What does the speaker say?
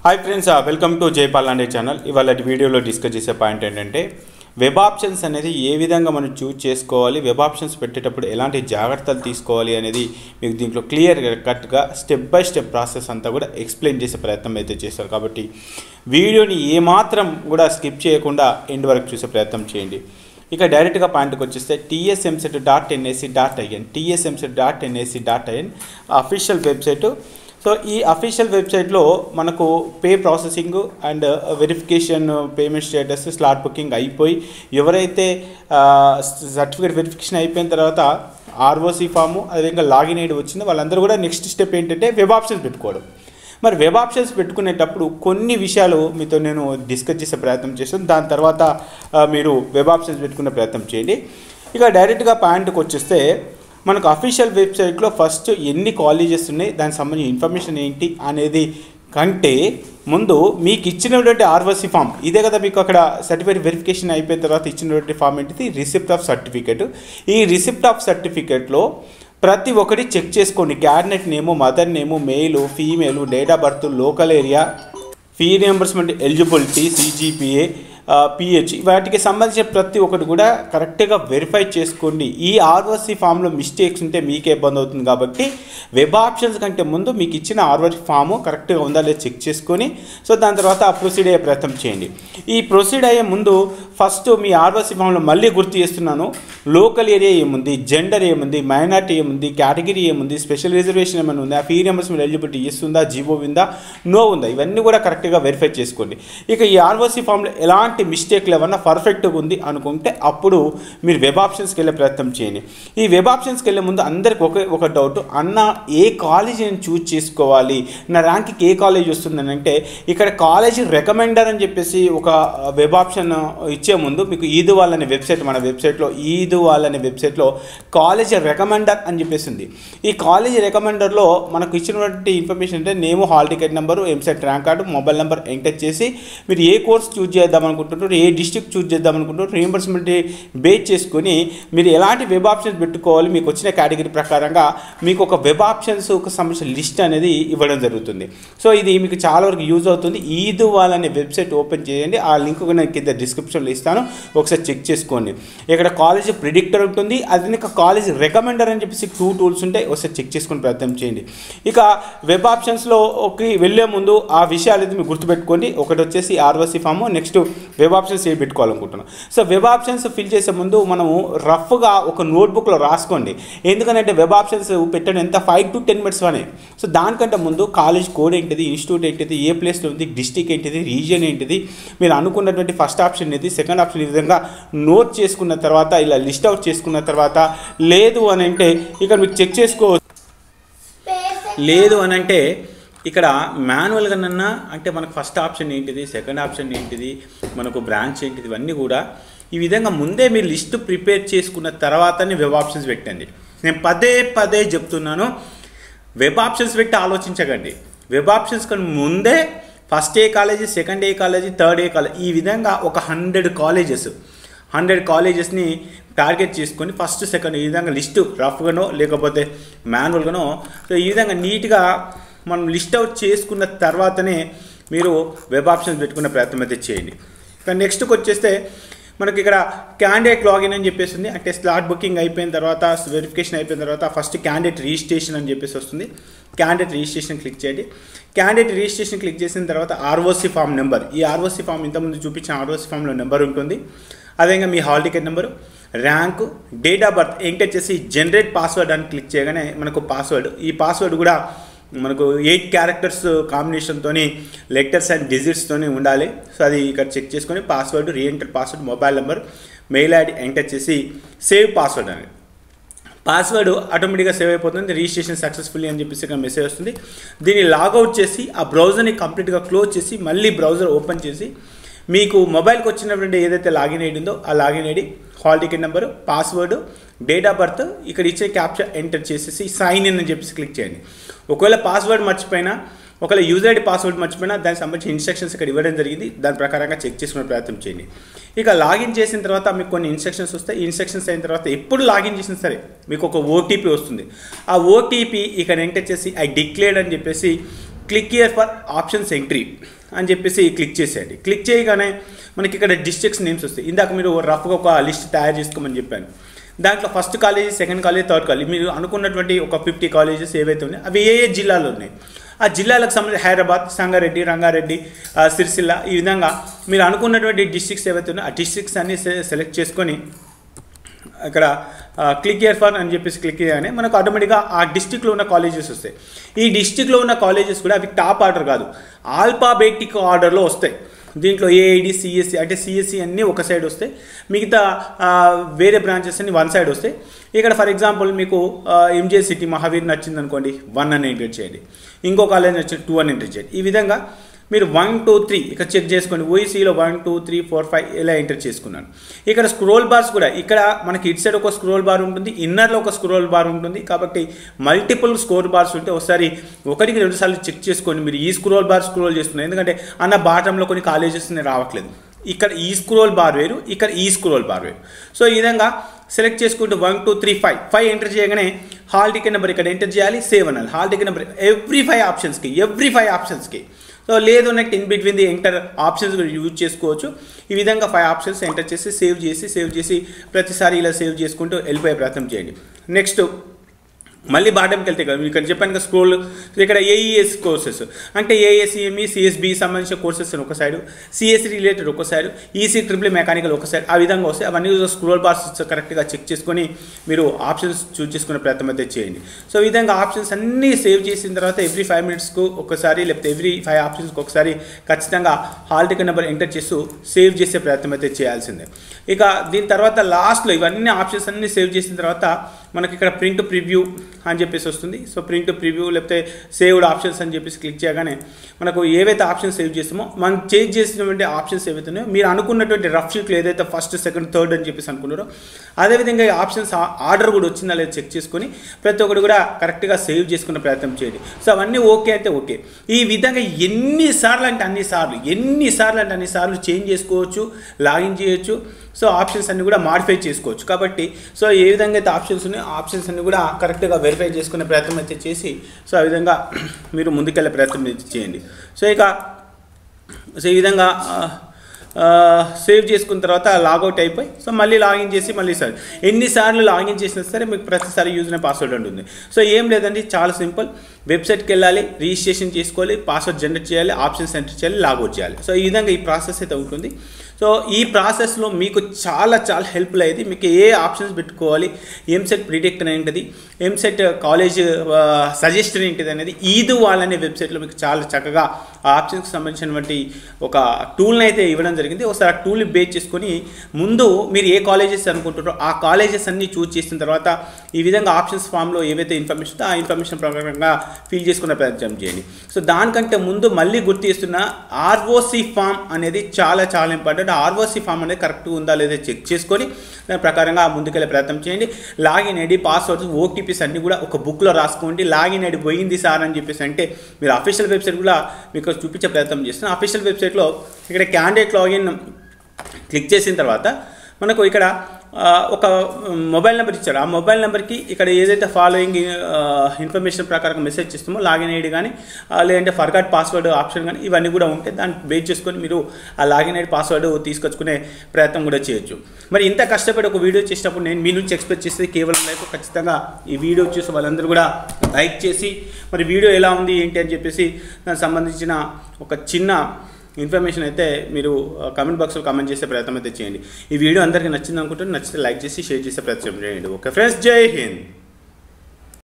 hi friends welcome to Jaipal Ande channel ఇవాళ వీడియోలో discuss చేసే పాయింట్ ఏంటంటే వెబ్ ఆప్షన్స్ అనేది ఏ విధంగా మనం చూజ్ చేసుకోవాలి వెబ్ ఆప్షన్స్ పెట్టేటప్పుడు ఎలాంటి జాగ్రత్తలు తీసుకోవాలి అనేది మీకు దీంట్లో క్లియర్ కట్గా స్టెప్ బై స్టెప్ ప్రాసెస్ అంతా కూడా ఎక్స్ప్లెయిన్ చేసే ప్రయత్నం అయితే చేస్తారు కాబట్టి వీడియోని ఏమాత్రం కూడా స్కిప్ చేయకుండా ఎండ్ వరకు చూసే ప్రయత్నం చేయండి ఇక డైరెక్ట్గా పాయింట్కి వచ్చేస్తే TS EAMCET dot NIC dot IN TS EAMCET dot NIC dot IN official website so ఈ అఫీషియల్ వెబ్సైట్లో మనకు pay processing and verification payment status slot booking అయిపోయి ఎవరైతే సర్టిఫికేట్ వెరిఫికేషన్ అయిపోయిన తర్వాత ఆర్ఓసి ఫాము అదేవిధంగా లాగిన్ ఐడి వచ్చిందో వాళ్ళందరూ కూడా నెక్స్ట్ స్టెప్ ఏంటంటే వెబ్ ఆప్షన్స్ పెట్టుకోవడం మరి వెబ్ ఆప్షన్స్ పెట్టుకునేటప్పుడు కొన్ని విషయాలు మీతో నేను డిస్కస్ చేసే ప్రయత్నం చేస్తాను దాని తర్వాత ఆ, మీరు వెబ్ ఆప్షన్స్ పెట్టుకునే ప్రయత్నం చేయండి ఇక డైరెక్ట్గా పాయింట్కి వచ్చేస్తే మనకు అఫీషియల్ వెబ్సైట్లో ఫస్ట్ ఎన్ని కాలేజెస్ ఉన్నాయి దానికి సంబంధించిన ఇన్ఫర్మేషన్ ఏంటి అనేది కంటే ముందు మీకు ఇచ్చినటువంటి ఆర్వసి ఫామ్ ఇదే కదా మీకు అక్కడ సర్టిఫికేట్ వెరిఫికేషన్ అయిపోయిన తర్వాత ఇచ్చినటువంటి ఫామ్ ఏంటిది రిసిప్ట్ ఆఫ్ సర్టిఫికేట్ ఈ రిసిప్ట్ ఆఫ్ సర్టిఫికేట్లో ప్రతి ఒక్కటి చెక్ చేసుకోండి candidate name mother name male female date of birth local area fee reimbursement eligibility CGPA PH వాటికి సంబంధించిన ప్రతి ఒక్కటి కూడా కరెక్ట్గా వెరిఫై చేసుకోండి ఈ ఆర్ఓసి ఫామ్లో మిస్టేక్స్ ఉంటే మీకే ఇబ్బంది అవుతుంది కాబట్టి వెబ్ ఆప్షన్స్ కంటే ముందు మీకు ఇచ్చిన ఆర్ఓసి ఫాము కరెక్ట్గా ఉందా లేదా చెక్ చేసుకొని సో దాని తర్వాత ఆ ప్రొసీడ్ అయ్యే ప్రయత్నం చేయండి ఈ ప్రొసీడ్ అయ్యే ముందు ఫస్ట్ మీ ఆర్ఓసి ఫామ్లో మళ్ళీ గుర్తు చేస్తున్నాను లోకల్ ఏరియా ఏముంది జెండర్ ఏముంది మైనార్టీ ఏముంది కేటగిరీ ఏముంది స్పెషల్ రిజర్వేషన్ ఏమైనా ఉందా ఫీ రియంబర్స్మెంట్ ఎలిజిబిలిటీ ఎస్ ఉందా జీవో ఉందా నో ఉందా ఇవన్నీ కూడా కరెక్ట్గా వెరిఫై చేసుకోండి ఇక ఈ ఆర్ఓసి ఫామ్లో ఎలాంటి మిస్టేక్లు ఏమన్నా పర్ఫెక్ట్గా ఉంది అనుకుంటే అప్పుడు మీరు వెబ్ ఆప్షన్స్కి వెళ్ళే ప్రయత్నం చేయండి ఈ వెబ్ ఆప్షన్స్కి వెళ్ళే ముందు అందరికి ఒక ఒక డౌట్ అన్న ఏ కాలేజ్ నేను చూజ్ చేసుకోవాలి నా ర్యాంక్కి ఏ కాలేజ్ వస్తుందని అంటే ఇక్కడ కాలేజ్ రికమెండర్ అని చెప్పేసి ఒక వెబ్ ఆప్షన్ ఇచ్చే ముందు మీకు ఈదు వాళ్ళనే వెబ్సైట్ మన వెబ్సైట్లో ఈదు వాళ్ళనే వెబ్సైట్లో కాలేజ్ రికమెండర్ అని చెప్పేసి ఉంది ఈ కాలేజ్ రికమెండర్లో మనకు ఇచ్చినటువంటి ఇన్ఫర్మేషన్ అంటే name hall ticket number EAMCET rank card mobile number enter చేసి మీరు ఏ కోర్స్ చూజ్ చేద్దాం అనుకుంటున్నారు ఏ డిస్ట్రిక్ట్ చూజ్ చేద్దాం అనుకుంటున్నారు రీఎంబర్స్మెంట్ బేస్ చేసుకొని మీరు ఎలాంటి వెబ్ ఆప్షన్స్ పెట్టుకోవాలి మీకు వచ్చిన కేటగిరీ ప్రకారంగా మీకు ఒక వెబ్ ఆప్షన్స్ ఒక సంబంధించిన లిస్ట్ అనేది ఇవ్వడం జరుగుతుంది సో ఇది మీకు చాలా వరకు యూజ్ అవుతుంది ఈదు వాళ్ళనే వెబ్సైట్ ఓపెన్ చేయండి ఆ లింక్ నేను కింద డిస్క్రిప్షన్లో ఇస్తాను ఒకసారి చెక్ చేసుకోండి ఇక్కడ కాలేజ్ ప్రిడిక్టర్ ఉంటుంది అది ఇంకా కాలేజ్ రికమెండర్ అని చెప్పేసి టూ టూల్స్ ఉంటాయి ఒకసారి చెక్ చేసుకుని ప్రయత్నం చేయండి ఇక వెబ్ ఆప్షన్స్లో ఒక వెళ్ళే ముందు ఆ విషయాలు అయితే మీరు గుర్తుపెట్టుకోండి ఒకటి వచ్చేసి ROC form next web options ఏ పెట్టుకోవాలనుకుంటున్నాం సో వెబ్ ఆప్షన్స్ ఫిల్ చేసే ముందు మనము రఫ్గా ఒక నోట్బుక్లో రాసుకోండి ఎందుకంటే వెబ్ ఆప్షన్స్ పెట్టడం ఎంత ఫైవ్ టు టెన్ మినిట్స్ అనే సో దానికంటే ముందు కాలేజ్ కోడ్ ఏంటిది ఇన్స్టిట్యూట్ ఏంటిది ఏ ప్లేస్లో ఉంది డిస్టిక్ ఏంటిది రీజియన్ ఏంటిది మీరు అనుకున్నటువంటి ఫస్ట్ ఆప్షన్ ఏది సెకండ్ ఆప్షన్ ఈ విధంగా నోట్ చేసుకున్న తర్వాత ఇలా లిస్ట్ అవుట్ చేసుకున్న తర్వాత లేదు అని అంటే ఇక్కడ మీకు చెక్ చేసుకోవచ్చు లేదు అని అంటే ఇక్కడ మాన్యువల్గానన్నా అంటే మనకు ఫస్ట్ ఆప్షన్ ఏంటిది సెకండ్ ఆప్షన్ ఏంటిది మనకు బ్రాంచ్ ఏంటిది ఇవన్నీ కూడా ఈ విధంగా ముందే మీరు లిస్ట్ ప్రిపేర్ చేసుకున్న తర్వాతనే వెబ్ ఆప్షన్స్ పెట్టండి నేను పదే పదే చెప్తున్నాను వెబ్ ఆప్షన్స్ పెట్టి ఆలోచించకండి వెబ్ ఆప్షన్స్ కన్నా ముందే ఫస్ట్ ఏ కాలేజీ సెకండ్ ఏ కాలేజీ థర్డ్ ఏ కాలేజీ ఈ విధంగా ఒక హండ్రెడ్ కాలేజెస్ హండ్రెడ్ కాలేజెస్ని టార్గెట్ చేసుకొని ఫస్ట్ సెకండ్ ఈ విధంగా లిస్టు రఫ్గానో లేకపోతే మాన్యువల్గానో సో ఈ విధంగా నీట్గా మనం లిస్ట్ అవుట్ చేసుకున్న తర్వాతనే మీరు వెబ్ ఆప్షన్స్ పెట్టుకునే ప్రయత్నం అయితే చేయండి ఇక నెక్స్ట్కి వచ్చేస్తే మనకి ఇక్కడ క్యాండిడేట్ లాగిన్ అని చెప్పేసి ఉంది అంటే స్లాట్ బుకింగ్ అయిపోయిన తర్వాత వెరిఫికేషన్ అయిపోయిన తర్వాత ఫస్ట్ క్యాండిడేట్ రిజిస్ట్రేషన్ అని చెప్పేసి వస్తుంది క్యాండిడేట్ రిజిస్ట్రేషన్ క్లిక్ చేయండి క్యాండిడేట్ రిజిస్ట్రేషన్ క్లిక్ చేసిన తర్వాత ఆర్ఓసి ఫామ్ నెంబర్ ఈ ఆర్ఓసి ఫామ్ ఇంతకుముందు చూపించిన ఆర్ఓసి ఫామ్లో నెంబర్ ఉంటుంది అదేవిధంగా మీ hall ticket number rank date of birth enter చేసి జనరేట్ పాస్వర్డ్ అని క్లిక్ చేయగానే మనకు పాస్వర్డ్ ఈ పాస్వర్డ్ కూడా మనకు ఎయిట్ క్యారెక్టర్స్ కాంబినేషన్తో లెటర్స్ అండ్ డిజిట్స్తోనే ఉండాలి సో అది ఇక్కడ చెక్ చేసుకొని password reenter password mobile number mail ID enter చేసి సేవ్ పాస్వర్డ్ అని పాస్వర్డ్ ఆటోమేటిక్గా సేవ్ అయిపోతుంది రిజిస్ట్రేషన్ సక్సెస్ఫుల్లీ అని చెప్పేసి ఇక్కడ మెసేజ్ వస్తుంది దీన్ని లాగౌట్ చేసి ఆ బ్రౌజర్ని కంప్లీట్గా క్లోజ్ చేసి మళ్ళీ బ్రౌజర్ ఓపెన్ చేసి మీకు మొబైల్కి వచ్చినటువంటి ఏదైతే లాగిన్ ఐడి ఉందో ఆ login ID hall ticket number password date of birth ఇక్కడ ఇచ్చే క్యాప్చర్ ఎంటర్ చేసేసి సైన్ ఇన్ అని చెప్పేసి క్లిక్ చేయండి ఒకవేళ పాస్వర్డ్ మర్చిపోయినా ఒకవేళ యూజర్ ఐడి పాస్వర్డ్ మర్చిపోయినా దానికి సంబంధించిన ఇన్స్ట్రక్షన్స్ ఇక్కడ ఇవ్వడం జరిగింది దాని ప్రకారంగా చెక్ చేసుకునే ప్రయత్నం చేయండి ఇక లాగిన్ చేసిన తర్వాత మీకు కొన్ని ఇన్స్ట్రక్షన్స్ వస్తాయి ఈ ఇన్స్ట్రక్షన్స్ అయిన తర్వాత ఎప్పుడు లాగిన్ చేసినా సరే మీకు ఒక ఓటీపీ వస్తుంది ఆ ఓటీపీ ఇక్కడ ఎంటర్ చేసి ఐ డిక్లేర్డ్ అని చెప్పేసి click year for options entry అని చెప్పేసి క్లిక్ చేసేయండి క్లిక్ చేయగానే మనకి ఇక్కడ డిస్ట్రిక్ట్స్ నేమ్స్ వస్తాయి ఇందాక మీరు రఫ్గా ఒక లిస్ట్ తయారు చేసుకోమని చెప్పాను దాంట్లో first college second college third college మీరు అనుకున్నటువంటి ఒక ఫిఫ్టీ కాలేజెస్ ఏవైతే ఉన్నాయో అవి ఏ ఏ జిల్లాలో ఉన్నాయి ఆ జిల్లాలకు సంబంధించి హైదరాబాద్ సంగారెడ్డి రంగారెడ్డి ఆ, సిరిసిల్ల ఈ విధంగా మీరు అనుకున్నటువంటి డిస్ట్రిక్ట్స్ ఏవైతే ఉన్నాయో ఆ డిస్ట్రిక్ట్స్ అన్ని సెలెక్ట్ చేసుకొని ఇక్కడ క్లిక్ ఇయర్ ఫర్ అని చెప్పేసి క్లిక్ చేయగానే మనకు ఆటోమేటిక్గా ఆ డిస్టిక్లో ఉన్న కాలేజెస్ వస్తాయి ఈ డిస్టిక్లో ఉన్న కాలేజెస్ కూడా అవి టాప్ ఆర్డర్ కాదు ఆల్ఫాబెటిక్ ఆర్డర్లో వస్తాయి దీంట్లో ఏఐడి సిఎస్సి అంటే సిఎస్సి అన్నీ ఒక సైడ్ వస్తాయి మిగతా ఆ, వేరే బ్రాంచెస్ అన్ని వన్ సైడ్ వస్తాయి ఇక్కడ ఫర్ ఎగ్జాంపుల్ మీకు ఎంజే సిటీ మహావీర్ నచ్చింది అనుకోండి వన్ అని ఎంటర్ చేయండి ఇంకో కాలేజ్ నచ్చింది టూ అని ఎంటర్ చేయండి ఈ విధంగా మీరు వన్ టూ త్రీ ఇక్కడ చెక్ చేసుకోండి ఓఈసీలో one two three four five ఇలా ఎంటర్ చేసుకున్నాను ఇక్కడ స్క్రోల్ బార్స్ కూడా ఇక్కడ మనకి ఇటు సైడ్ ఒక స్క్రోల్ బార్ ఉంటుంది ఇన్నర్లో ఒక స్క్రోల్ బార్ ఉంటుంది కాబట్టి మల్టిపుల్ స్క్రోల్ బార్స్ ఉంటే ఒకసారి ఒకటికి రెండు సార్లు చెక్ చేసుకోండి మీరు ఈ స్క్రోల్ బార్ స్క్రోల్ చేస్తున్నారు ఎందుకంటే అన్న బాటంలో కొన్ని కాలేజెస్ రావట్లేదు ఇక్కడ ఈ స్క్రోల్ బార్ వేరు ఇక్కడ ఈ స్క్రోల్ బార్ వేరు సో ఈ విధంగా సెలెక్ట్ చేసుకుంటూ one two three five five enter చేయగానే హాల్ టికెట్ నెంబర్ ఇక్కడ ఎంటర్ చేయాలి సేవ్ అనాలి hall ticket number every five ఆప్షన్స్కి ఎవ్రీ ఫైవ్ ఆప్షన్స్కి సో లేదు next in between the enter options use చేసుకోవచ్చు ఈ విధంగా ఫైవ్ ఆప్షన్స్ ఎంటర్ చేసి సేవ్ చేసి సేవ్ చేసి ప్రతిసారి ఇలా సేవ్ చేసుకుంటూ వెళ్ళిపోయే ప్రయత్నం చేయండి నెక్స్ట్ మళ్ళీ బాటంకి వెళ్తే కదా ఇక్కడ చెప్పాను కదా స్క్రోల్ ఇక్కడ ఏఈఎస్ కోర్సెస్ అంటే ఏఎస్ఈఎంఈ సిఎస్బి సంబంధించిన కోర్సెస్ అని ఒక సైడ్ సిఎస్సి రిలేటెడ్ ఒక సైడ్ ఈసీ ట్రిపుల్ మెకానికల్ ఒక సైడ్ ఆ విధంగా వస్తాయి అవన్నీ స్క్రోల్ బార్స్ కరెక్ట్గా చెక్ చేసుకొని మీరు ఆప్షన్స్ చూస్ చేసుకునే ప్రయత్నం అయితే చేయండి సో ఈ విధంగా ఆప్షన్స్ అన్నీ సేవ్ చేసిన తర్వాత ఎవ్రీ ఫైవ్ మినిట్స్కు ఒకసారి లేకపోతే ఎవ్రీ ఫైవ్ ఆప్షన్స్కి ఒకసారి ఖచ్చితంగా హాల్ టికెట్ నెంబర్ ఎంటర్ చేస్తూ సేవ్ చేసే ప్రయత్నం అయితే చేయాల్సిందే ఇక దీని తర్వాత లాస్ట్లో ఇవన్నీ ఆప్షన్స్ అన్నీ సేవ్ చేసిన తర్వాత మనకి ఇక్కడ ప్రింట్ ప్రివ్యూ అని చెప్పేసి వస్తుంది సో ప్రింట్ ప్రివ్యూ లేకపోతే సేవ్డ్ ఆప్షన్స్ అని చెప్పేసి క్లిక్ చేయగానే మనకు ఏవైతే ఆప్షన్స్ సేవ్ చేస్తామో మనం చేంజ్ చేసినటువంటి ఆప్షన్స్ ఏవైతే ఉన్నాయో మీరు అనుకున్నటువంటి రఫ్ షీట్లో ఏదైతే ఫస్ట్ సెకండ్ థర్డ్ అని చెప్పేసి అనుకున్నారో అదేవిధంగా ఈ ఆప్షన్స్ ఆర్డర్ కూడా వచ్చిందా లేదా చెక్ చేసుకొని ప్రతి ఒక్కటి కూడా కరెక్ట్గా సేవ్ చేసుకునే ప్రయత్నం చేయండి సో అవన్నీ ఓకే అయితే ఓకే ఈ విధంగా ఎన్నిసార్లు అంటే అన్నిసార్లు ఎన్నిసార్లు అంటే అన్నిసార్లు చేంజ్ చేసుకోవచ్చు లాగిన్ చేయొచ్చు సో ఆప్షన్స్ అన్ని కూడా మాడిఫై చేసుకోవచ్చు కాబట్టి సో ఏ విధంగా అయితే ఆప్షన్స్ ఉన్నాయో ఆప్షన్స్ అన్ని కూడా కరెక్ట్గా వెరిఫై చేసుకునే ప్రయత్నం అయితే చేసి సో ఆ విధంగా మీరు ముందుకెళ్ళే ప్రయత్నం అయితే చేయండి సో ఇక సో ఈ విధంగా ఆ, ఆ, సేవ్ చేసుకున్న తర్వాత లాగౌట్ అయిపోయి సో మళ్ళీ లాగిన్ చేసి మళ్ళీ సార్ ఎన్నిసార్లు లాగిన్ చేసినా సరే మీకు ప్రతిసారి యూజర్ పాస్వర్డ్ ఉంటుంది సో ఏం లేదండి చాలా సింపుల్ వెబ్సైట్కి వెళ్ళాలి రిజిస్ట్రేషన్ చేసుకోవాలి పాస్వర్డ్ జనరేట్ చేయాలి ఆప్షన్స్ ఎంటర్ చేయాలి లాగౌట్ చేయాలి సో ఈ విధంగా ఈ ప్రాసెస్ అయితే ఉంటుంది సో ఈ ప్రాసెస్లో మీకు చాలా చాలా హెల్ప్ఫుల్ అయ్యేది మీకు ఏ ఆప్షన్స్ పెట్టుకోవాలి ఎంసెట్ ప్రిడిక్టర్ ఏంటిది ఎంసెట్ కాలేజ్ సజెషన్ ఏంటిది అనేది ఈదు వాళ్ళనే వెబ్సైట్లో మీకు చాలా చక్కగా ఆ ఆప్షన్స్కి సంబంధించినటువంటి ఒక టూల్ని అయితే ఇవ్వడం జరిగింది ఒకసారి ఆ టూల్ని బేస్ చేసుకొని ముందు మీరు ఏ కాలేజెస్ అనుకుంటారో ఆ కాలేజెస్ అన్ని చూస్ చేసిన తర్వాత ఈ విధంగా ఆప్షన్స్ ఫామ్లో ఏవైతే ఇన్ఫర్మేషన్ ఉందో ఆ ఇన్ఫర్మేషన్ ప్రకారంగా ఫిల్ చేసుకునే ప్రయత్నం చేయండి సో దానికంటే ముందు మళ్ళీ గుర్తు చేస్తున్న ఆర్ఓసి ఫామ్ అనేది చాలా చాలా ఇంపార్టెంట్ ఆర్ఓసి ఫామ్ అనేది కరెక్ట్గా ఉందా లేదా చెక్ చేసుకొని దాని ప్రకారంగా ముందుకెళ్ళే ప్రయత్నం చేయండి లాగిన్ ఐడి పాస్వర్డ్స్ ఓటీపీస్ అన్ని కూడా ఒక బుక్లో రాసుకోండి లాగిన్ ఐడి పోయింది సార్ అని చెప్పేసి అంటే మీరు అఫీషియల్ వెబ్సైట్ కూడా మీకు చూపించే ప్రయత్నం చేస్తున్నాను అఫీషియల్ వెబ్సైట్లో ఇక్కడ క్యాండిడేట్ లాగిన్ క్లిక్ చేసిన తర్వాత మనకు ఇక్కడ ఆ, ఒక మొబైల్ నెంబర్ ఇచ్చారు ఆ మొబైల్ నెంబర్కి ఇక్కడ ఏదైతే ఫాలోయింగ్ ఇన్ఫర్మేషన్ ప్రకారం మెసేజ్ చేస్తామో లాగిన్ ఐడి కానీ ఆ, లేదంటే ఫర్గాట్ పాస్వర్డ్ ఆప్షన్ కానీ ఇవన్నీ కూడా ఉంటాయి దాన్ని బేస్ చేసుకొని మీరు ఆ లాగిన్ ఐడి పాస్వర్డ్ తీసుకొచ్చుకునే ప్రయత్నం కూడా చేయొచ్చు మరి ఇంత కష్టపడి ఒక వీడియో చేసినప్పుడు నేను మీ నుంచి ఎక్స్పెక్ట్ చేసేది కేవలం లైక్ ఖచ్చితంగా ఈ వీడియో చూసి వాళ్ళందరూ కూడా లైక్ చేసి మరి వీడియో ఎలా ఉంది ఏంటి అని చెప్పేసి దానికి సంబంధించిన ఒక చిన్న ఇన్ఫర్మేషన్ అయితే మీరు కామెంట్ బాక్స్లో కామెంట్ చేసే ప్రయత్నం అయితే చేయండి ఈ వీడియో అందరికీ నచ్చింది అనుకుంటే నచ్చితే లైక్ చేసి షేర్ చేసే ప్రయత్నం చేయండి ఓకే ఫ్రెండ్స్ జై హింద్